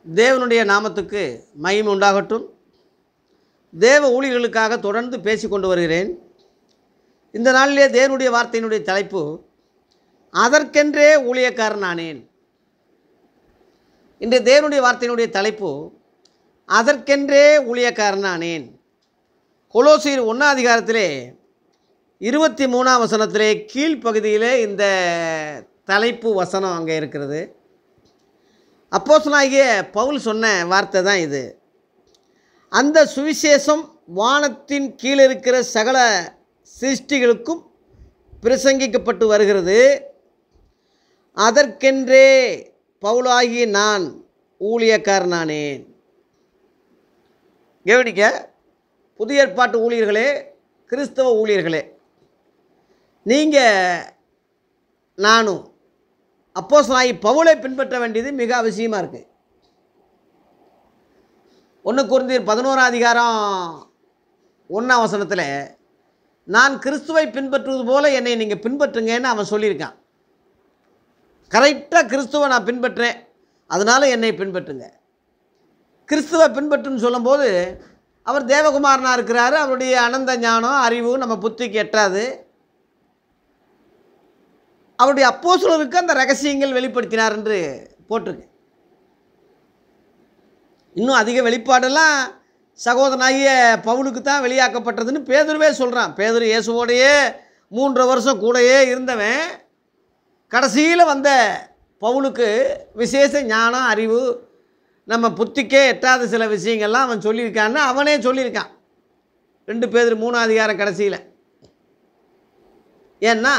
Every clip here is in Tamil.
தேவனுடைய நாமத்துக்கு மகிமை உண்டாகட்டும் தேவ ஊழியர்களுக்காக தொடர்ந்து பேசிக்கொண்டு வருகிறேன் இந்த நாளிலே தேவனுடைய வார்த்தையினுடைய தலைப்பு அதற்கென்றே ஊழியக்காரன் ஆனேன் இன்று தேவனுடைய வார்த்தையினுடைய தலைப்பு அதற்கென்றே ஊழியக்காரன் ஆனேன் கொலோசீர் ஒன்றாம் அதிகாரத்திலே இருபத்தி மூணாம் வசனத்திலே கீழ்ப்பகுதியிலே இந்த தலைப்பு வசனம் அங்கே இருக்கிறது அப்போஸ்தலனாகிய பவுல் சொன்ன வார்த்தை தான் இது அந்த சுவிசேஷம் வானத்தின் கீழே இருக்கிற சகல சிருஷ்டிகளுக்கும் பிரசங்கிக்கப்பட்டு வருகிறது அதற்கென்றே பவுலாகிய நான் ஊழியக்காரனானேன் கவனிக்க புதிய ஏற்பாட்டு ஊழியர்களே கிறிஸ்தவ ஊழியர்களே நீங்கள் நானும் அப்போஸ் நாய் பவுலை பின்பற்ற வேண்டியது மிக அவசியமாக இருக்குது ஒன்று குருந்தீர் பதினோராம் அதிகாரம் ஒன்றாம் வசனத்தில் நான் கிறிஸ்துவை பின்பற்றுவது போல என்னை நீங்கள் பின்பற்றுங்கன்னு அவன் சொல்லியிருக்கான் கரெக்டாக கிறிஸ்துவை நான் பின்பற்றேன் அதனால் என்னை பின்பற்றுங்க கிறிஸ்துவை பின்பற்றுன்னு சொல்லும்போது அவர் தேவகுமாரனாக இருக்கிறாரு அவருடைய அனந்த ஞானம் அறிவு நம்ம புத்திக்கு எட்டாது அவருடைய அப்போஸ்தலருக்கு அந்த ரகசியங்கள் வெளிப்படுத்தினார் என்று போட்டிருக்கு இன்னும் அதிக வெளிப்பாடெல்லாம் சகோதரனாகிய பவுலுக்கு தான் வெளியாக்கப்பட்டதுன்னு பேதுருவே சொல்கிறான் பேதுரு இயேசுவோடையே மூன்று வருஷம் கூடயே இருந்தவன் கடைசியில் வந்த பவுலுக்கு விசேஷ ஞானம் அறிவு நம்ம புத்திக்கே எட்டாத சில விஷயங்கள்லாம் அவன் சொல்லியிருக்கான்னு அவனே சொல்லியிருக்கான் ரெண்டு பேர் மூணாம் அதிகாரம் கடைசியில் ஏன்னா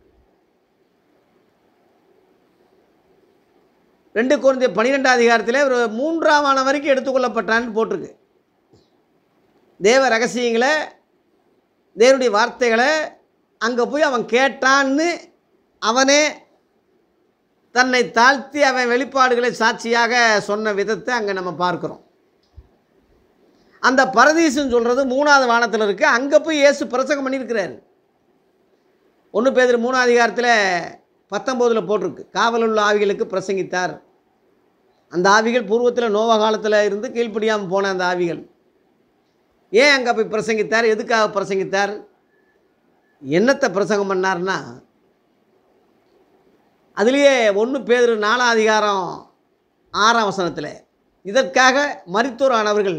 ரெண்டு குறைந்த பன்னிரெண்டாம் அதிகாரத்தில் ஒரு மூன்றாம் ஆன வரைக்கும் எடுத்துக்கொள்ளப்பட்டான்னு போட்டிருக்கு தேவ ரகசியங்களை தேவனுடைய வார்த்தைகளை அங்கே போய் அவன் கேட்டான்னு அவனே தன்னை தாழ்த்தி அவன் வெளிப்பாடுகளை சாட்சியாக சொன்ன விதத்தை அங்கே நம்ம பார்க்குறோம் அந்த பரதீசுன்னு சொல்கிறது மூணாவது வானத்தில் இருக்குது அங்கே போய் இயேசு பிரசங்கம் பண்ணியிருக்கிறாரு ஒன்று பேர் மூணாவது அதிகாரத்தில் பத்தொம்போதில் போட்டிருக்கு காவலுள்ள ஆவிகளுக்கு பிரசங்கித்தார் அந்த ஆவிகள் பூர்வத்தில் நோவ காலத்தில் இருந்து கீழ்ப்படியாமல் போன அந்த ஆவிகள் ஏன் அங்கே போய் பிரசங்கித்தார் எதுக்காக பிரசங்கித்தார் என்னத்தை பிரசங்கம் பண்ணார்னா அதுலேயே ஒன்று பேர் நாலாம் அதிகாரம் ஆறாம் வசனத்தில் இதற்காக மருத்துவரானவர்கள்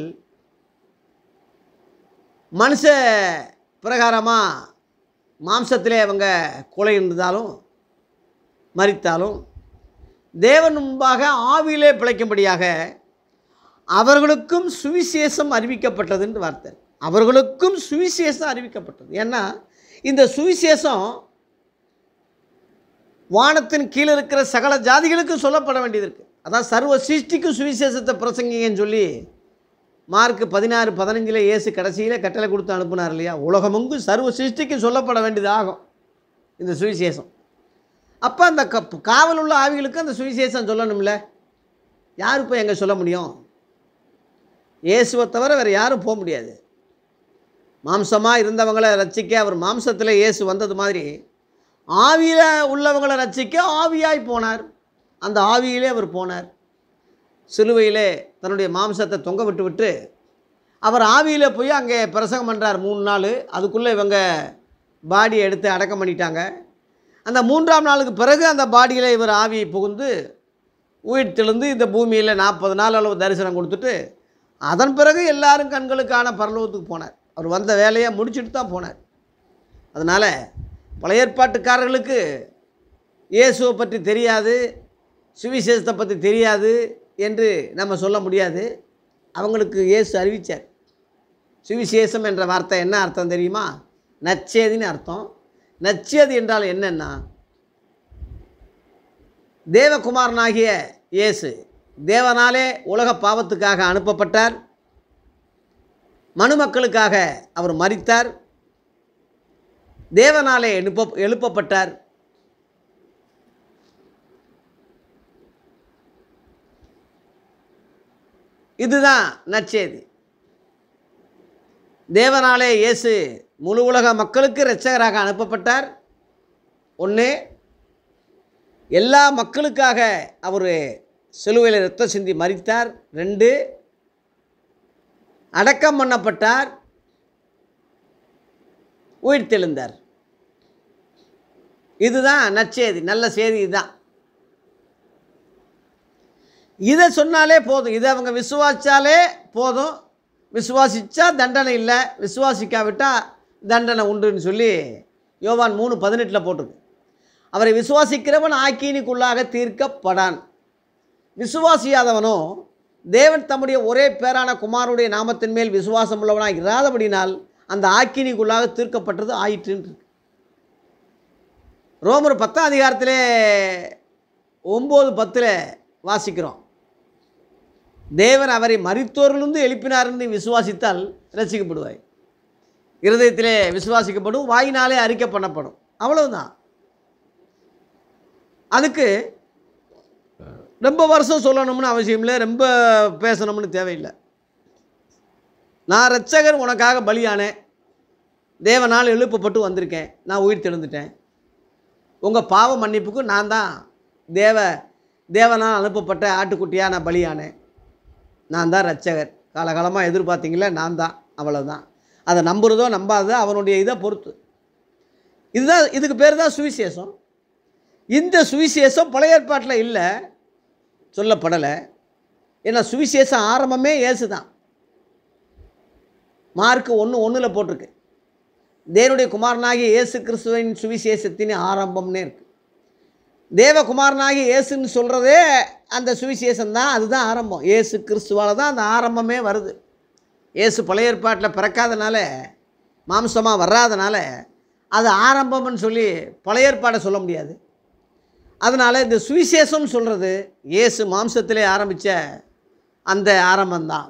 மனுஷ பிரகாரமாக மாம்சத்திலே அவங்க கொலை இருந்தாலும் மறித்தாலும் தேவன் முன்பாக ஆவியிலே பிழைக்கும்படியாக அவர்களுக்கும் சுவிசேஷம் அறிவிக்கப்பட்டதுன்னு வார்த்தை அவர்களுக்கும் சுவிசேஷம் அறிவிக்கப்பட்டது ஏன்னா இந்த சுவிசேஷம் வானத்தின் கீழே இருக்கிற சகல ஜாதிகளுக்கும் சொல்லப்பட வேண்டியது இருக்குது அதான் சர்வ சிருஷ்டிக்கும் சுவிசேஷத்தை பிரசங்கிங்கன்னு சொல்லி மார்க் பதினாறு பதினஞ்சில் இயேசு கடைசியில் கட்டளை கொடுத்து அனுப்புனார் இல்லையா உலகமெங்கும் சர்வ சிருஷ்டிக்கும் சொல்லப்பட வேண்டியது ஆகும் இந்த சுவிசேஷம் அப்போ அந்த க காவல் உள்ள ஆவிகளுக்கு அந்த சுவிசேஷம் சொல்லணும்ல யார் போய் எங்கே சொல்ல முடியும் இயேசுவை தவிர வேறு யாரும் போக முடியாது மாம்சமாக இருந்தவங்களை ரட்சிக்க அவர் மாம்சத்தில் இயேசு வந்தது மாதிரி ஆவியில் உள்ளவங்களை ரட்சிக்க ஆவியாய் போனார் அந்த ஆவியிலே அவர் போனார் சிலுவையிலே தன்னுடைய மாம்சத்தை தொங்க விட்டு விட்டு அவர் ஆவியில் போய் அங்கே பிரசங்கம் பண்ணுறார் மூணு நாள் அதுக்குள்ளே இவங்க பாடியை எடுத்து அடக்கம் பண்ணிட்டாங்க அந்த மூன்றாம் நாளுக்கு பிறகு அந்த பாடியில் இவர் ஆவி புகுந்து உயிர் தெழுந்து இந்த பூமியில் நாற்பது நாள் அளவு தரிசனம் கொடுத்துட்டு அதன் பிறகு எல்லாரும் கண்களுக்கான பரலோகத்துக்கு போனார் அவர் வந்த வேலையை முடிச்சுட்டு தான் போனார் அதனால் பழைய ஏற்பாட்டுக்காரர்களுக்கு இயேசுவை பற்றி தெரியாது சுவிசேஷத்தை பற்றி தெரியாது என்று நம்ம சொல்ல முடியாது அவங்களுக்கு இயேசு அறிவித்தார் சுவிசேஷம் என்ற வார்த்தை என்ன அர்த்தம் தெரியுமா நச்சேதின்னு அர்த்தம் நச்சேது என்றால் என்னன்னா தேவகுமாரனாகிய இயேசு தேவனாலே உலக பாவத்துக்காக அனுப்பப்பட்டார் மனுமக்களுக்காக அவர் மரித்தார் தேவனாலே எழுப்ப எழுப்பப்பட்டார் இதுதான் நற்செய்தி தேவனாலே இயேசு முழு உலக மக்களுக்கு இரட்சகராக அனுப்பப்பட்டார் ஒன்று எல்லா மக்களுக்காக அவர் சிலுவையில் ரத்தம் சிந்தி மரித்தார் ரெண்டு அடக்கம் பண்ணப்பட்டார் உயிர் தெழுந்தார் இதுதான் நற்செய்தி நல்ல செய்தி இதுதான் இதை சொன்னாலே போதும் இதை அவங்க விசுவாசித்தாலே போதும் விசுவாசித்தா தண்டனை இல்லை விசுவாசிக்காவிட்டால் தண்டனை உண்டுன்னு சொல்லி யோவான் மூணு பதினெட்டில் போட்டிருக்கு அவரை விசுவாசிக்கிறவன் ஆக்கீனிக்குள்ளாக தீர்க்கப்படான் விசுவாசியாதவனோ தேவன் தம்முடைய ஒரே பேரான குமாருடைய நாமத்தின் மேல் விசுவாசம் உள்ளவனாக இராதபடினால் அந்த ஆக்கினிக்குள்ளாக தீர்க்கப்பட்டது ஆயிற்றுன்னு இருக்கு. ரோமர் பத்தாம் அதிகாரத்திலே ஒம்பது பத்தில் வாசிக்கிறோம் தேவன் அவரை மரித்தோரிலிருந்து எழுப்பினார்னு விசுவாசித்தால் ரசிக்கப்படுவாய் இருதயத்திலே விசுவாசிக்கப்படும் வாயினாலே அறிக்கை பண்ணப்படும் அவ்வளவுதான் அதுக்கு ரொம்ப வருஷம் சொல்லணும்னு அவசியம் இல்லை ரொம்ப பேசணும்னு தேவையில்லை நான் ரட்சகர் உனக்காக பலியானேன் தேவனால் எழுப்பப்பட்டு வந்திருக்கேன் நான் உயிர் தெழுந்துட்டேன் உங்கள் பாவ மன்னிப்புக்கு நான் தான் தேவ தேவனால் அனுப்பப்பட்ட ஆட்டுக்குட்டியாக நான் பலியானேன் நான் தான் ரட்சகர் காலகாலமாக எதிர்பார்த்தீங்களே நான் தான் அவ்வளவுதான் அதை நம்புறதோ நம்பாததோ அவனுடைய இதை பொறுத்து இதுதான் இதுக்கு பேர் தான் சுவிசேஷம் இந்த சுவிசேஷம் பழைய ஏற்பாட்டில் இல்லை சொல்லப்படலை ஏன்னா சுவிசேஷம் ஆரம்பமே இயேசு தான் மார்க் ஒன்று ஒன்றில் போட்டிருக்கு தேவனுடைய குமாரனாகிய இயேசு கிறிஸ்துவின் சுவிசேஷத்தின் ஆரம்பம்னே இருக்கு தேவகுமாரனாகிய இயேசுன்னு சொல்கிறதே அந்த சுவிசேஷம் தான் அதுதான் ஆரம்பம் இயேசு கிறிஸ்துவால் தான் அந்த ஆரம்பமே வருது இயேசு பழைய ஏற்பாட்டில் பிறக்காதனால மாம்சமாக வராதனால அது ஆரம்பம்னு சொல்லி பழைய ஏற்பாடை சொல்ல முடியாது அதனால் இந்த சுவிசேஷம் சொல்கிறது இயேசு மாம்சத்திலே ஆரம்பித்த அந்த ஆரம்பம்தான்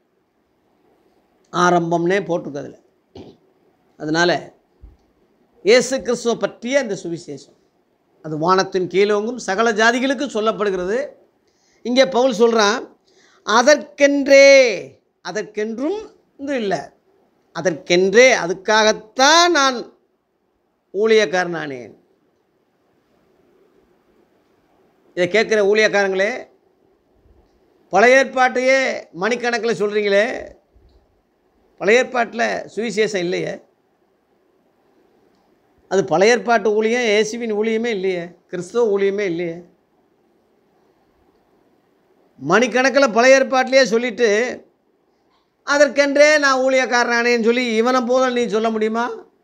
ஆரம்பம்னே போட்டிருக்கு அதில் அதனால் இயேசு கிறிஸ்துவை பற்றிய இந்த சுவிசேஷம் அது வானத்தின் கீழோங்கும் சகல ஜாதிகளுக்கும் சொல்லப்படுகிறது இங்கே பவுல் சொல்கிறான் அதற்கென்றே அதற்கென்றும் இது இல்லை அதற்கென்றே அதுக்காகத்தான் நான் ஊழியக்காரனானேன் இதை கேட்குற ஊழியக்காரங்களே பழைய ஏற்பாட்டையே மணிக்கணக்கில் சொல்கிறீங்களே பழைய ஏற்பாட்டில் சுவிசேஷம் இல்லையே அது பழைய ஏற்பாட்டு ஊழியம் இயேசுவின் ஊழியமே இல்லையே கிறிஸ்துவ ஊழியமே இல்லையே மணிக்கணக்கில் பழைய ஏற்பாட்டிலேயே சொல்லிட்டு அதற்கென்றே நான் ஊழியக்காரனானேன்னு சொல்லி இவனை போல நீ சொல்ல முடியுமா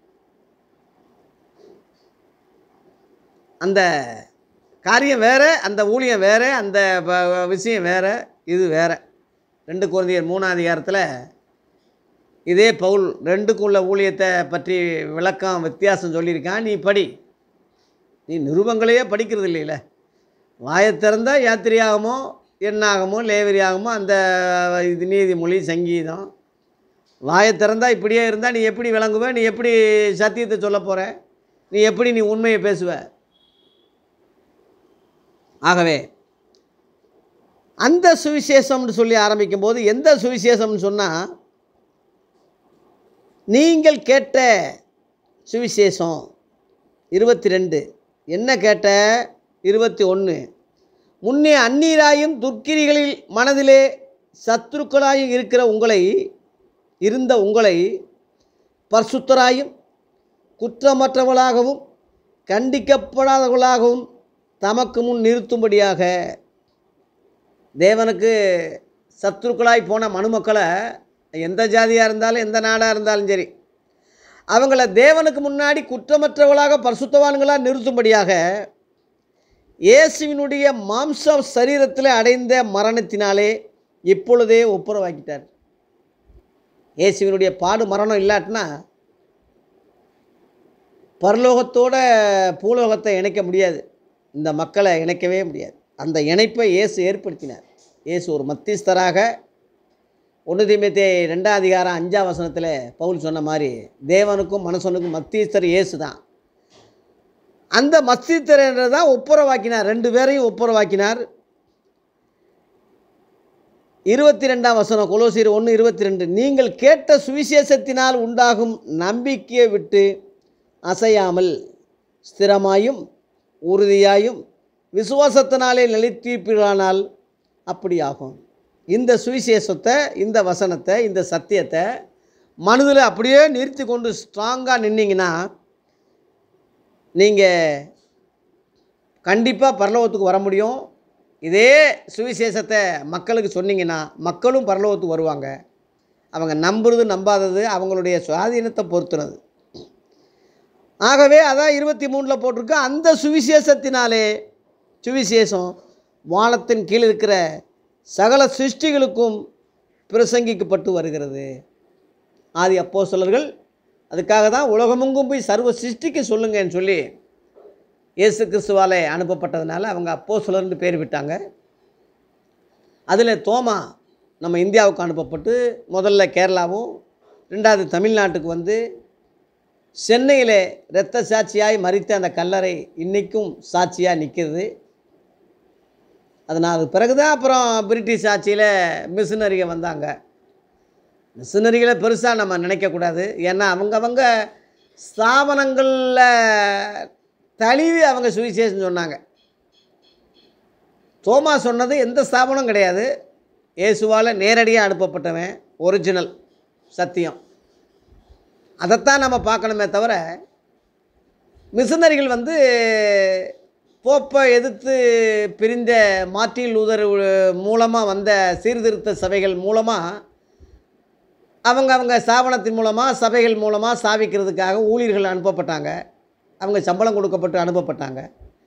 அந்த காரியம் வேறு அந்த ஊழியம் வேறு அந்த ப- விஷயம் வேறு இது வேறு ரெண்டு குழந்தையர் மூணாம் அதிகாரத்தில் இதே பவுல் ரெண்டுக்குள்ள ஊழியத்தை பற்றி விளக்கம் வித்தியாசம் சொல்லியிருக்கான் நீ படி நீ நிருபங்களையே படிக்கிறது இல்லைல்ல வாயை திறந்தால் யாத்திரையாகமோ எண்ணாகமோ லேவரியாகமோ அந்த இது நீதிமொழி சங்கீதம் வாயை திறந்தா இப்படியே இருந்தால் நீ எப்படி விளங்குவ நீ எப்படி சத்தியத்தை சொல்ல போகிற நீ எப்படி நீ உண்மையை பேசுவ ஆகவே அந்த சுவிசேஷம்னு சொல்லி ஆரம்பிக்கும் போது எந்த சுவிசேஷம்னு சொன்னால் நீங்கள் கேட்ட சுவிசேஷம் இருபத்தி ரெண்டு என்ன கேட்ட இருபத்தி ஒன்று முன்னே அந்நீராயும் துர்க்கிரிகளில் மனதிலே சத்துருக்களாயும் இருக்கிற உங்களை இருந்த உங்களை பரிசுத்தராயும் குற்றமற்றவர்களாகவும் கண்டிக்கப்படாதவர்களாகவும் தமக்கு முன் நிறுத்தும்படியாக தேவனுக்கு சத்துருக்களாய் போன மனுமக்களை எந்த ஜாதியாக இருந்தாலும் எந்த நாடாக இருந்தாலும் சரி அவங்கள தேவனுக்கு முன்னாடி குற்றமற்றவர்களாக பரிசுத்தவான்களாக நிறுத்தும்படியாக இயேசுவினுடைய மாம்ச சரீரத்தில் அடைந்த மரணத்தினாலே இப்பொழுதே ஒப்புரவாக்கிட்டார் இயேசுவினுடைய பாடு மரணம் இல்லாட்டினா பரலோகத்தோட பூலோகத்தை இணைக்க முடியாது இந்த மக்களை இணைக்கவே முடியாது அந்த இணைப்பை இயேசு ஏற்படுத்தினார் இயேசு ஒரு மத்தியஸ்தராக ஒன்று தீமத்தே ரெண்டாம் அதிகாரம் அஞ்சாம் வசனத்தில் பவுல் சொன்ன மாதிரி தேவனுக்கும் மனுஷனுக்கும் மத்தியஸ்தர் இயேசு தான் அந்த மத்தியஸ்தர் தான் ஒப்புரவாக்கினார் ரெண்டு பேரையும் ஒப்புரவாக்கினார் இருபத்தி ரெண்டாம் வசனம் கொலோசியர் ஒன்று இருபத்தி ரெண்டு நீங்கள் கேட்ட சுவிசேஷத்தினால் உண்டாகும் நம்பிக்கையை விட்டு அசையாமல் ஸ்திரமாயும் உறுதியாயும் விசுவாசத்தினாலே நிலைத்திருப்பீர்களானால் அப்படி ஆகும் இந்த சுவிசேஷத்தை இந்த வசனத்தை இந்த சத்தியத்தை மனதில் அப்படியே நிறுத்தி கொண்டு ஸ்ட்ராங்காக நின்னீங்கன்னா நீங்கள் கண்டிப்பாக பரலோகத்துக்கு வர முடியும் இதே சுவிசேஷத்தை மக்களுக்கு சொன்னீங்கன்னா மக்களும் பரலோகத்துக்கு வருவாங்க அவங்க நம்புறது நம்பாதது அவங்களுடைய சுவாதீனத்தை பொறுத்துனது ஆகவே அதான் இருபத்தி மூணில் போட்டிருக்கு அந்த சுவிசேஷத்தினாலே சுவிசேஷம் வானத்தின் கீழ் இருக்கிற சகல சிருஷ்டிகளுக்கும் பிரசங்கிக்கப்பட்டு வருகிறது ஆதி அப்போ அதுக்காக தான் உலகமெங்கும் போய் சர்வ சிருஷ்டிக்கு சொல்லுங்கன்னு சொல்லி இயேசு கிறிஸ்துவாலே அனுப்பப்பட்டதுனால அவங்க அப்போ சிலர்னு பேர் விட்டாங்க அதில் தோமா நம்ம இந்தியாவுக்கு அனுப்பப்பட்டு முதல்ல கேரளாவும் ரெண்டாவது தமிழ்நாட்டுக்கு வந்து சென்னையில் இரத்த சாட்சியாய் மறித்த அந்த கல்லறை இன்றைக்கும் சாட்சியாக நிற்கிறது அதனால் அது பிறகு தான் அப்புறம் பிரிட்டிஷ் ஆட்சியில் மிஷினரிகள் வந்தாங்க மிஷினரிகளை பெருசாக நம்ம நினைக்கக்கூடாது ஏன்னா அவங்கவங்க ஸ்தாபனங்களில் தழுவி அவங்க சுவிசேஷம் சொன்னாங்க தோமா சொன்னது எந்த ஸ்தாபனம் கிடையாது இயேசுவால் நேரடியாக அனுப்பப்பட்டவன் ஒரிஜினல் சத்தியம் அதைத்தான் நம்ம பார்க்கணுமே தவிர மிஷினரிகள் வந்து போப்பை எதிர்த்து பிரிந்த மார்ட்டின் லூதர் மூலமாக வந்த சீர்திருத்த சபைகள் மூலமாக அவங்க அவங்க ஸ்தாபனத்தின் மூலமாக சபைகள் மூலமாக சாவிக்கிறதுக்காக ஊழியர்கள் அனுப்பப்பட்டாங்க அவங்க சம்பளம் கொடுக்கப்பட்டு அனுப்பப்பட்டாங்க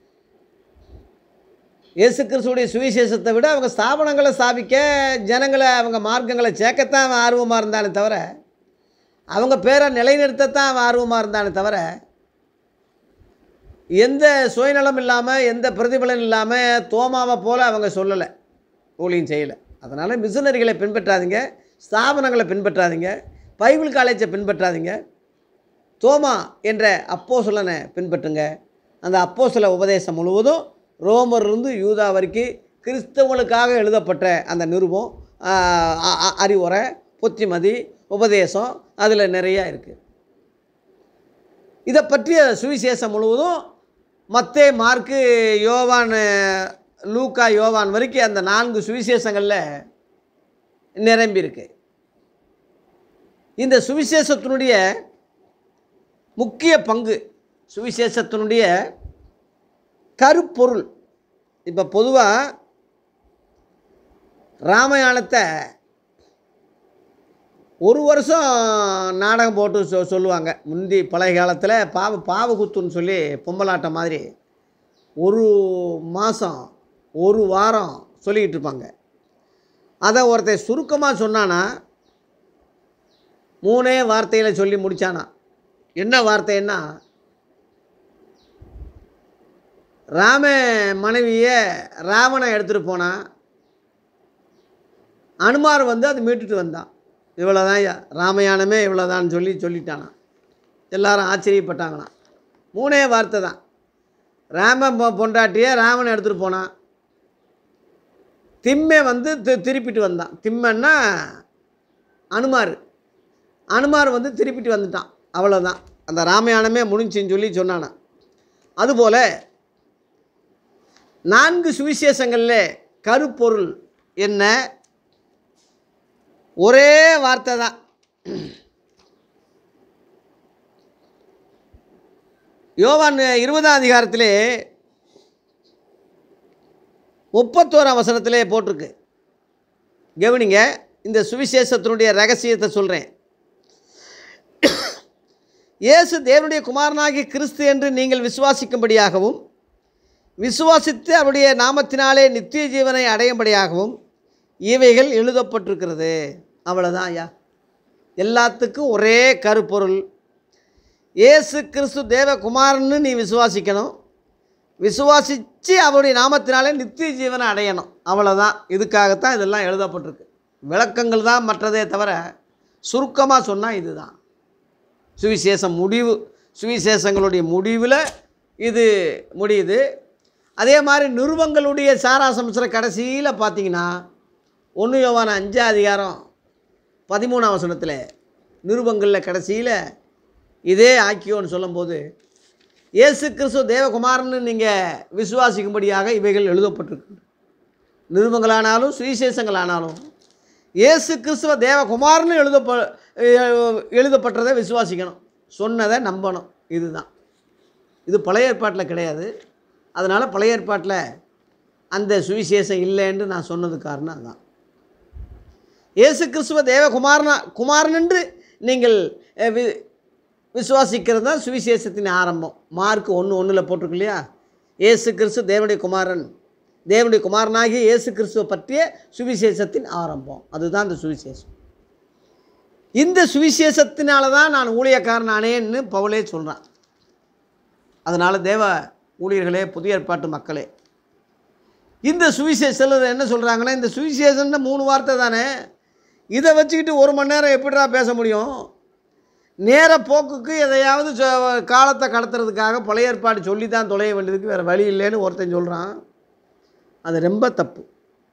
இயேசு கிறிஸ்துடைய சுவிசேஷத்தை விட அவங்க ஸ்தாபனங்களை ஸ்தாபிக்க ஜனங்களை அவங்க மார்க்கங்களை சேர்க்கத்தான் அவன் ஆர்வமாக இருந்தானே தவிர அவங்க பேரை நிலைநிறுத்தத்தான் அவன் ஆர்வமாக இருந்தானே தவிர எந்த சுயநலம் இல்லாமல் எந்த பிரதிபலன் இல்லாமல் தோமாவை போல் அவங்க சொல்லலை ஊழியம் செய்யலை அதனால் மிஷினரிகளை பின்பற்றாதீங்க ஸ்தாபனங்களை பின்பற்றாதீங்க பைபிள் காலேஜை பின்பற்றாதீங்க தோமா என்ற அப்போ சொல்லனை பின்பற்றுங்க அந்த அப்போ உபதேசம் முழுவதும் ரோமர்லேருந்து யூதா வரைக்கும் கிறிஸ்தவங்களுக்காக எழுதப்பட்ட அந்த நிருபம் ஆஹ், அ- அ- அறிவுரை புத்திமதி உபதேசம் அதில் நிறையா இருக்குது இதை பற்றிய சுவிசேஷம் முழுவதும் மத்தே மார்க்கு யோவான் லூக்கா யோவான் வரைக்கும் அந்த நான்கு சுவிசேஷங்களில் நிரம்பி இருக்கு இந்த சுவிசேஷத்தினுடைய முக்கிய பங்கு சுவிசேஷத்தினுடைய கருப்பொருள் இப்போ பொதுவாக ராமாயணத்தை ஒரு வருஷம் நாடகம் போட்டு சொ சொல்லுவாங்க முந்தி பழைய காலத்தில் பாவ பாவகுத்துன்னு சொல்லி பொம்பலாட்டம் மாதிரி ஒரு மாதம் ஒரு வாரம் சொல்லிக்கிட்டு இருப்பாங்க அதை ஒருத்தன் சுருக்கமாக சொன்னானா மூணே வார்த்தையில் சொல்லி முடித்தானா என்ன வார்த்தைன்னா ராம மனைவியை ராவணன் எடுத்துகிட்டு போனான் அனுமார் வந்து அதை மீட்டுட்டு வந்தான் இவ்வளோதான் ஐயா ராமாயணமே இவ்வளோதான்னு சொல்லி சொல்லிட்டானான் எல்லாரும் ஆச்சரியப்பட்டாங்களாம் மூணே வார்த்தை தான் ராம பொ- பொண்டாட்டியை ராவணன் எடுத்துகிட்டு போனான் திம்மை வந்து தி திருப்பிட்டு வந்தான் திம்மன்னா அனுமார் அனுமார் வந்து திருப்பிட்டு வந்துட்டான் அவ்வளோதான் அந்த ராமாயணமே முடிஞ்சுன்னு சொல்லி சொன்னானா அதுபோல் நான்கு சுவிசேஷங்களில் கருப்பொருள் என்ன ஒரே வார்த்தை தான் யோவான் இருபதாம் அதிகாரத்திலே முப்பத்தோராம் வசனத்திலே போட்டிருக்கு கவனிங்க இந்த சுவிசேஷத்தினுடைய ரகசியத்தை சொல்கிறேன் இயேசு தேவனுடைய குமாரனாகிய கிறிஸ்து என்று நீங்கள் விசுவாசிக்கும்படியாகவும் விசுவாசித்து அவருடைய நாமத்தினாலே நித்திய ஜீவனை அடையும்படியாகவும் இவைகள் எழுதப்பட்டிருக்கிறது அவ்வளோதான் ஐயா எல்லாத்துக்கும் ஒரே கருப்பொருள் இயேசு கிறிஸ்து தேவகுமாரன்னு நீ விசுவாசிக்கணும் விசுவாசித்து அவருடைய நாமத்தினாலே நித்திய ஜீவனை அடையணும் அவ்வளோதான் இதுக்காகத்தான் இதெல்லாம் எழுதப்பட்டிருக்கு விளக்கங்கள் தான் மற்றதே தவிர சுருக்கமாக சொன்னால் இதுதான் சுவிசேஷம் முடிவு சுவிசேஷங்களுடைய முடிவில் இது முடியுது அதே மாதிரி நிருபங்களுடைய சாராசம்சர கடைசியில் பார்த்தீங்கன்னா ஒன்று யோவான அஞ்சாம் அதிகாரம் பதிமூணாம் வசனத்தில் நிருபங்களில் கடைசியில் இதே ஆக்கியோன்னு சொல்லும்போது இயேசு கிறிஸ்து தேவகுமாரன்னு நீங்கள் விசுவாசிக்கும்படியாக இவைகள் எழுதப்பட்டிருக்கு நிருபங்களானாலும் சுவிசேஷங்களானாலும் இயேசு கிறிஸ்துவ தேவகுமார்னு எழுதப்ப எ- எழுதப்பட்டதை விசுவாசிக்கணும் சொன்னதை நம்பணும் இதுதான் இது பழைய ஏற்பாட்டில் கிடையாது அதனால் பழைய ஏற்பாட்டில் அந்த சுவிசேஷம் இல்லைன்னு நான் சொன்னது காரணம் அதான் இயேசு கிறிஸ்துவ தேவகுமாரனா குமாரன் என்று நீங்கள் அஹ், வி விசுவாசிக்கிறது தான் சுவிசேஷத்தின் ஆரம்பம் மார்க் ஒன்று ஒன்றில் போட்டிருக்கு இல்லையா இயேசு கிறிஸ்து தேவனுடைய குமாரன் தேவனுடைய குமாரனாகிய இயேசு கிறிஸ்துவை பற்றிய சுவிசேஷத்தின் ஆரம்பம் அதுதான் இந்த சுவிசேஷம் இந்த சுவிசேஷத்தினால தான் நான் ஊழியக்காரன் ஆனேன்னு பவுலே சொல்கிறான் அதனால் தேவ ஊழியர்களே புதிய ஏற்பாட்டு மக்களே இந்த சுவிசேஷ சிலர் என்ன சொல்கிறாங்கன்னா இந்த சுவிசேஷம்னு மூணு வார்த்தை தானே இதை வச்சுக்கிட்டு ஒரு மணி நேரம் எப்படிடா பேச முடியும் நேர போக்குக்கு எதையாவது சொ- காலத்தை கடத்துறதுக்காக பழைய ஏற்பாடு சொல்லி தான் தொலைய வேண்டியதுக்கு வேறு வழி இல்லைன்னு ஒருத்தன் சொல்கிறான் அது ரொம்ப தப்பு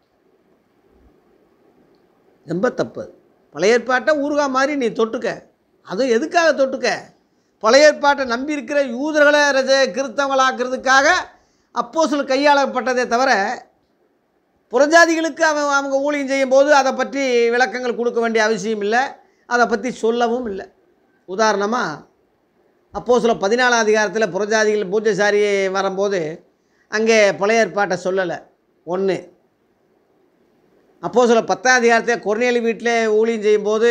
ரொம்ப தப்பு அது. பழைய ஏற்பாட்டை ஊறுகா மாதிரி நீ தொட்டுக்க அதுவும் எதுக்காக தொட்டுக்க பழைய ஏற்பாட்டை நம்பி இருக்கிற யூதர்களை ரஜ கிறிஸ்தவங்களாக்குறதுக்காக அப்போ சில கையாளப்பட்டதே தவிர புறஜாதிகளுக்கு அவன் அவங்க ஊழியம் செய்யும்போது அதை பற்றி விளக்கங்கள் கொடுக்க வேண்டிய அவசியம் இல்லை அதை பற்றி சொல்லவும் இல்லை உதாரணமாக அப்போ சில பதினாலாம் அதிகாரத்தில் புறஜாதிகள் பூஜைசாரி வரும்போது அங்கே பழைய ஏற்பாட்டை சொல்லலை ஒன்று அப்போ சில பத்தாம் அதிகாரத்தில் கொர்நேலி வீட்டில் ஊழியம் செய்யும்போது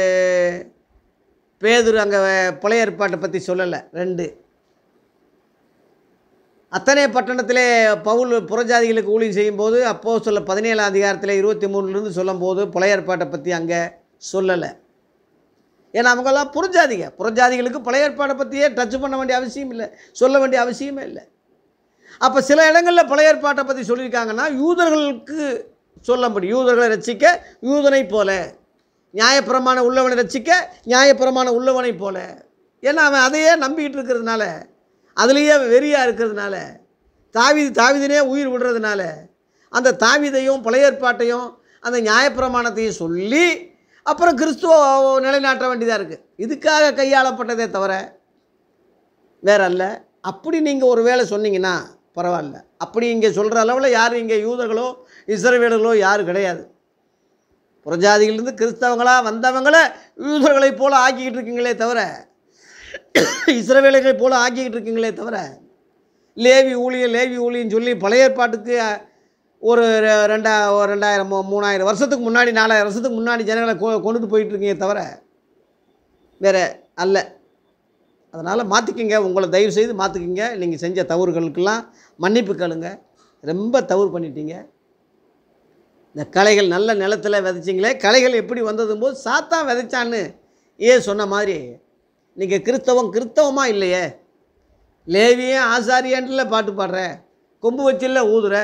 பேதுரு அங்கே பழைய ஏற்பாட்டை பற்றி சொல்லலை ரெண்டு அத்தனை பட்டணத்திலே பவுல் புறஜாதிகளுக்கு ஊழியம் செய்யும்போது அப்போ சொல்ல பதினேழாம் அதிகாரத்தில் இருபத்தி மூணுலேருந்து சொல்லும்போது பழைய ஏற்பாட்டை பற்றி அங்கே சொல்லலை ஏன்னா அவங்கெல்லாம் புறஜாதிக புறஜாதிகளுக்கு பழைய ஏற்பாடை பற்றியே டச் பண்ண வேண்டிய அவசியம் இல்லை சொல்ல வேண்டிய அவசியமே இல்லை அப்போ சில இடங்களில் பழைய ஏற்பாட்டை பற்றி சொல்லியிருக்காங்கன்னா யூதர்களுக்கு சொல்ல முடியும் யூதர்களை ரட்சிக்க யூதனை போல நியாயப்பிரமாண உள்ளவனை ரட்சிக்க நியாயப்பிரமாண உள்ளவனை போல ஏன்னா அவன் அதையே நம்பிக்கிட்டு இருக்கிறதுனால அதுலேயே வெறியாக இருக்கிறதுனால தாவிது தாவிதினே உயிர் விடுறதுனால அந்த தாவிதையும் பழைய ஏற்பாட்டையும் அந்த நியாயப்பிரமாணத்தையும் சொல்லி அப்புறம் கிறிஸ்துவ நிலைநாட்ட வேண்டியதாக இருக்குது இதுக்காக கையாளப்பட்டதே தவிர வேற அல்ல அப்படி நீங்கள் ஒரு வேளை சொன்னீங்கன்னா பரவாயில்ல அப்படி இங்கே சொல்கிற அளவில் யாரும் இங்கே யூதர்களோ இஸ்ரவேலர்களோ யாரும் கிடையாது புறஜாதிகளிலிருந்து கிறிஸ்தவங்களா வந்தவங்கள யூதர்களைப் போல ஆக்கிக்கிட்டு இருக்கீங்களே தவிர இஸ்ரவேலர்களைப் போல ஆக்கிக்கிட்டு இருக்கீங்களே தவிர லேவி ஊழியம் லேவி ஊழியம் சொல்லி பழைய ஏற்பாட்டுக்கு ஒரு ரெ- ரெண்டா ஒரு ரெண்டாயிரம் மூ- மூணாயிரம் வருஷத்துக்கு முன்னாடி நாலாயிரம் வருஷத்துக்கு முன்னாடி ஜனங்களை கொ கொண்டுட்டு போயிட்டு இருக்கீங்க தவிர வேறு அல்ல அதனால் மாற்றிக்கிங்க உங்களை தயவு செய்து மாற்றிக்கிங்க நீங்கள் செஞ்ச தவறுகளுக்கெல்லாம் மன்னிப்பு கேளுங்க ரொம்ப தவறு பண்ணிட்டீங்க இந்த களைகள் நல்ல நிலத்துல விதைச்சிங்களே களைகள் எப்படி வந்ததும் போது சாத்தான் விதைச்சான்னு ஏன் சொன்ன மாதிரி நீங்கள் கிறிஸ்தவம் கிறிஸ்தவமாக இல்லையே லேவியே ஆசாரியன்ல பாட்டு பாடுற கொம்பு வச்சில்ல ஊதுற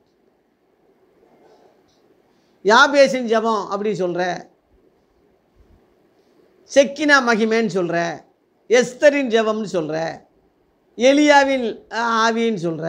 யாபேசின் ஜபம் அப்படி சொல்கிற செக்கினா மகிமேன்னு சொல்கிற எஸ்தரின் ஜெபம்னு சொல்கிற எலியாவின் ஆ, ஆவின்னு சொல்கிற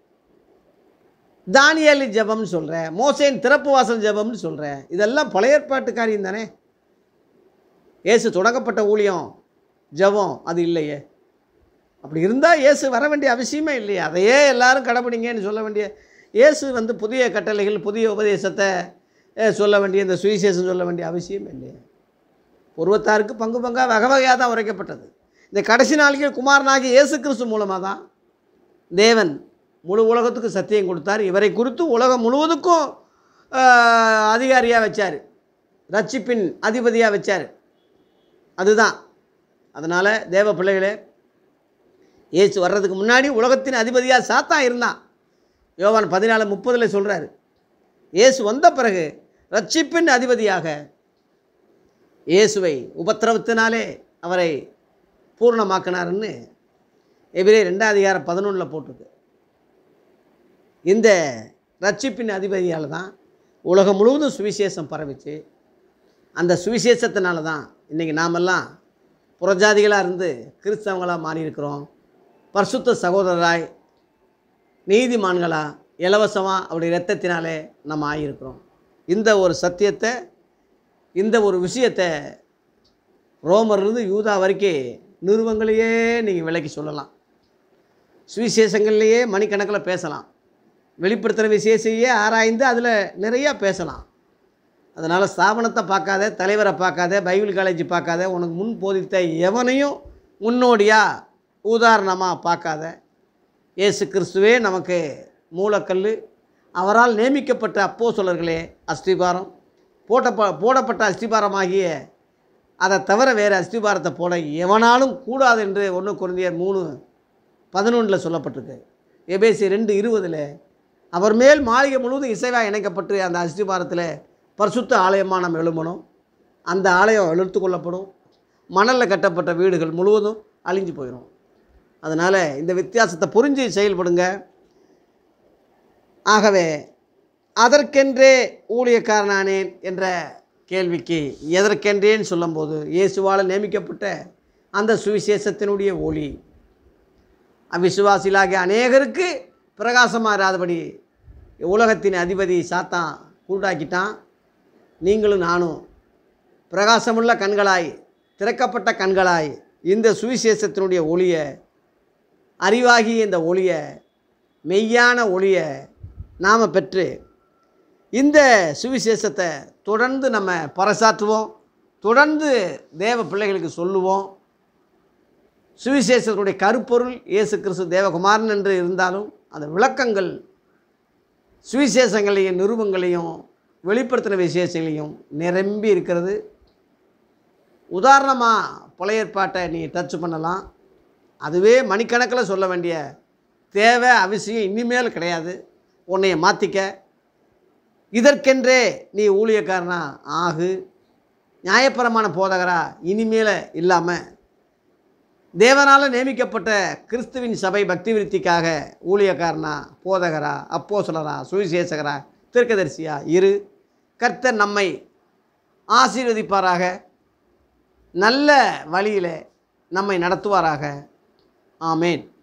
தானியலின் ஜெபம்னு சொல்கிற மோசேன் திறப்பு வாசல் ஜெபம்னு சொல்கிற இதெல்லாம் பழைய ஏற்பாட்டு காரியம் தானே இயேசு தொடங்கப்பட்ட ஊழியம் ஜெபம் அது இல்லையே அப்படி இருந்தால் இயேசு வர வேண்டிய அவசியமே இல்லையே அதையே எல்லாரும் கடைபிடிங்கன்னு சொல்ல வேண்டிய இயேசு வந்து புதிய கட்டளைகள் புதிய உபதேசத்தை அஹ், சொல்ல வேண்டிய இந்த சுவிசேஷம் சொல்ல வேண்டிய அவசியம் இல்லையே ஒருவத்தாருக்கு பங்கு பங்காக வகை வகையாக தான் உரைக்கப்பட்டது இந்த கடைசி நாளில் குமாரனாகிய இயேசு கிறிஸ்து மூலமாக தான் தேவன் முழு உலகத்துக்கு சத்தியம் கொடுத்தார் இவரை குறித்து உலகம் முழுவதுக்கும் அதிகாரியாக வச்சார் ரட்சிப்பின் அதிபதியாக வச்சார் அதுதான் அதனால் தேவ பிள்ளைகளே இயேசு வர்றதுக்கு முன்னாடி உலகத்தின் அதிபதியாக சாத்தான் இருந்தான் யோவான் பதினாலு முப்பதில் சொல்கிறாரு இயேசு வந்த பிறகு ரட்சிப்பின் அதிபதியாக இயேசுவை உபத்திரவத்தினாலே அவரை பூர்ணமாக்கினாருன்னு எபிரே ரெண்டாம் அதிகாரம் பதினொன்றில் போட்டிருக்கு இந்த ரட்சிப்பின் அதிபதியால் தான் உலகம் முழுவதும் சுவிசேஷம் பரவிச்சு அந்த சுவிசேஷத்தினால தான் இன்றைக்கி நாமெல்லாம் புறஜாதிகளாக இருந்து கிறிஸ்தவங்களாக மாறியிருக்கிறோம் பரிசுத்த சகோதரராய் நீதிமான்களாக இலவசமாக அவருடைய இரத்தத்தினாலே நம்ம ஆகியிருக்கிறோம் இந்த ஒரு சத்தியத்தை இந்த ஒரு விஷயத்தை ரோமர்லேருந்து யூதா வரைக்கும் நிறுவங்களையே நீங்கள் விலைக்கு சொல்லலாம் சுவிசேஷங்கள்லேயே மணிக்கணக்கில் பேசலாம் வெளிப்படுத்துகிற விசேஷையே ஆராய்ந்து அதில் நிறையா பேசலாம் அதனால் ஸ்தாபனத்தை பார்க்காத தலைவரை பார்க்காத பைபிள் காலேஜ் பார்க்காத உனக்கு முன் போதித்த எவனையும் முன்னோடியாக உதாரணமாக பார்க்காத இயேசு கிறிஸ்துவே நமக்கு மூலக்கல் அவரால் நியமிக்கப்பட்ட அப்போ சொல்லர்களே அஸ்திபாரம் போட்டப்ப போடப்பட்ட அஸ்திபாரமாகிய அதை தவிர வேறு அஸ்திபாரத்தை போட எவனாலும் கூடாது என்று ஒன்று குழந்தையர் மூணு பதினொன்றில் சொல்லப்பட்டிருக்கு எபேசி ரெண்டு இருபதில் அவர் மேல் மாளிகை முழுவதும் இசைவாக இணைக்கப்பட்டு அந்த அஸ்திபாரத்தில் பரிசுத்த ஆலயமாக நம்ம எழும்பணும் அந்த ஆலயம் இழுத்து கொள்ளப்படும் மணலில் கட்டப்பட்ட வீடுகள் முழுவதும் அழிஞ்சு போயிடும் அதனால் இந்த வித்தியாசத்தை புரிஞ்சு செயல்படுங்க ஆகவே அதற்கென்றே ஊழியக்காரனானேன் என்ற கேள்விக்கு எதற்கென்றேன்னு சொல்லும்போது இயேசுவால் நியமிக்கப்பட்ட அந்த சுவிசேஷத்தினுடைய ஒளி அவ்விசுவாசிகளாகிய அநேகருக்கு பிரகாசமாக இராதபடி உலகத்தின் அதிபதி சாத்தான் குருடாக்கிட்டான் நீங்களும் நானும் பிரகாசமுள்ள கண்களாய் திறக்கப்பட்ட கண்களாய் இந்த சுவிசேஷத்தினுடைய ஒளியை அறிவாகிய இந்த ஒளியை மெய்யான ஒளியை நாம் பெற்று இந்த சுவிசேஷத்தை தொடர்ந்து நம்ம பறைசாற்றுவோம் தொடர்ந்து தேவ பிள்ளைகளுக்கு சொல்லுவோம் சுவிசேஷத்தினுடைய கருப்பொருள் இயேசு கிறிஸ்து தேவகுமாரன் என்று இருந்தாலும் அந்த விளக்கங்கள் சுவிசேஷங்களையும் நிருபங்களையும் வெளிப்படுத்தின விசேஷங்களையும் நிரம்பி இருக்கிறது உதாரணமாக பழைய ஏற்பாட்டை நீ டச் பண்ணலாம் அதுவே மணிக்கணக்கில் சொல்ல வேண்டிய தேவை அவசியம் இனிமேல் கிடையாது உன்னைய மாற்றிக்க இதற்கென்றே நீ ஊழியக்காரனா ஆகு நியாயப்பிரமான போதகரா இனிமேல் இல்லாமல் தேவனால் நியமிக்கப்பட்ட கிறிஸ்துவின் சபை பக்தி விருத்திக்காக ஊழியக்காரனா போதகரா அப்போசலரா சுவிசேஷகரா தீர்க்கதரிசியா இரு கர்த்தர் நம்மை ஆசீர்வதிப்பாராக நல்ல வழியில் நம்மை நடத்துவாராக ஆமேன்